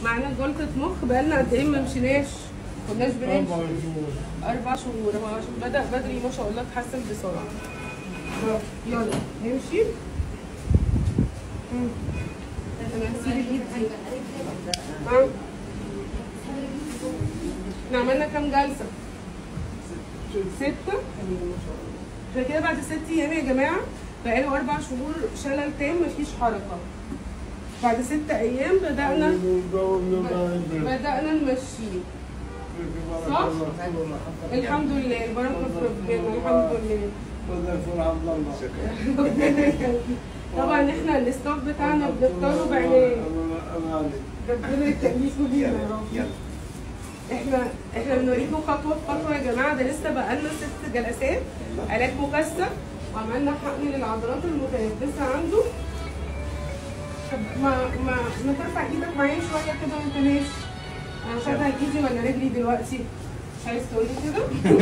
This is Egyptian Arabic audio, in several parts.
معانا جلطة مخ بقالنا قد ايه ما مشيناش كناش بنمشي أربع شهور أربع شهور هو عشان بدأ بدري ما شاء الله اتحسن بسرعة برافو. يلا نمشي مم. أنا هسيب الإيد دي ها احنا عملنا كام جلسة؟ ستة احنا كده بعد ست أيام يا جماعة بقاله أربع شهور شلل تام مفيش حركة بعد ست أيام بدأنا بدأنا نمشيه صح؟ الحمد لله البركة في ربنا الحمد لله عبد الله طبعا احنا الاستاف بتاعنا بنختاره بعناية ربنا يخليكم لينا يا رب يلا احنا احنا بنوريكم خطوه بخطوه يا جماعه ده لسه بقالنا ست جلسات علاج مكثف وعملنا حقن للعضلات المتيبسه عنده طب ما ما ما ترفع ايدك معايا شويه كده وانت ماشي انا مش عارفه ايدي ولا رجلي دلوقتي مش عايز تقولي كده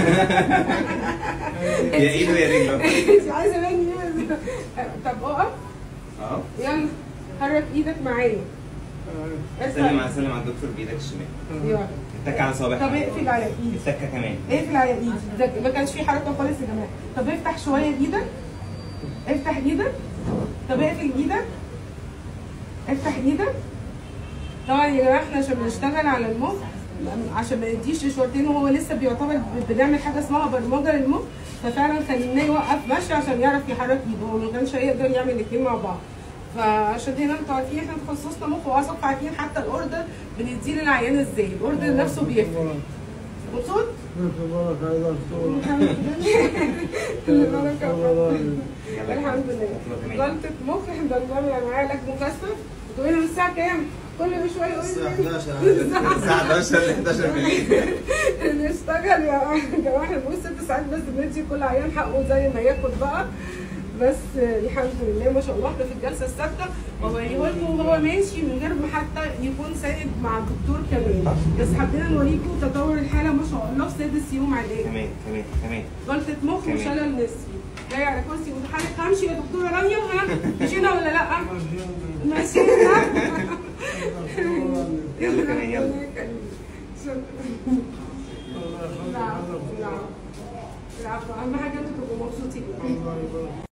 يا ايده يا رجله مش عايزه مني طب اقف اه يلا حرك ايدك معايا سلم على سلم على الدكتور بايدك الشمال يلا اتك على طب صابعك اقفل على ايدي التكه كمان اقفل على ايدي ده ما كانش في حركه خالص يا جماعه طب افتح شويه ايدك افتح ايدك طب اقفل ايدك افتح ايدك طبعا يا جماعه احنا عشان بنشتغل على المخ عشان ما نديش اشارتين وهو لسه بيعتبر ب- بنعمل حاجه اسمها برمجه للمخ ففعلا خليناه يوقف مشي عشان يعرف يحرك ايده هو ما كانش هيقدر يعمل الاثنين مع بعض فعشان هنا انتوا عارفين احنا تخصصنا مخ واعصاب عارفين حتى الاوردر بنديه للعيان ازاي الاوردر نفسه بيفرق مبسوط؟ الحمد لله غلطة مخ احنا بنعمل معاه علاج مكثف تقولي من الساعة كام؟ كل شوية يقول لي الساعه 11 ل 11 بالليل نشتغل يا جماعة احنا بنقول ست ساعات بس بندي كل عيان حقه زي ما ياخد بقى بس الحمد لله ما شاء الله احنا في الجلسة السادسة وبوريه لكم وهو ماشي من غير ما حتى يكون ساند مع الدكتور كمان بس حبينا نوريكم تطور الحالة ما شاء الله في سادس يوم علاج كمان كمان كمان غلطة مخ كمان. وشلل نصفي جاي على كرسي متحرك همشي يا دكتورة رانيا ها مشينا ولا لا؟ مشينا يلا كمان يلا العفو العفو العفو اهم حاجه انتوا تبقوا مبسوطين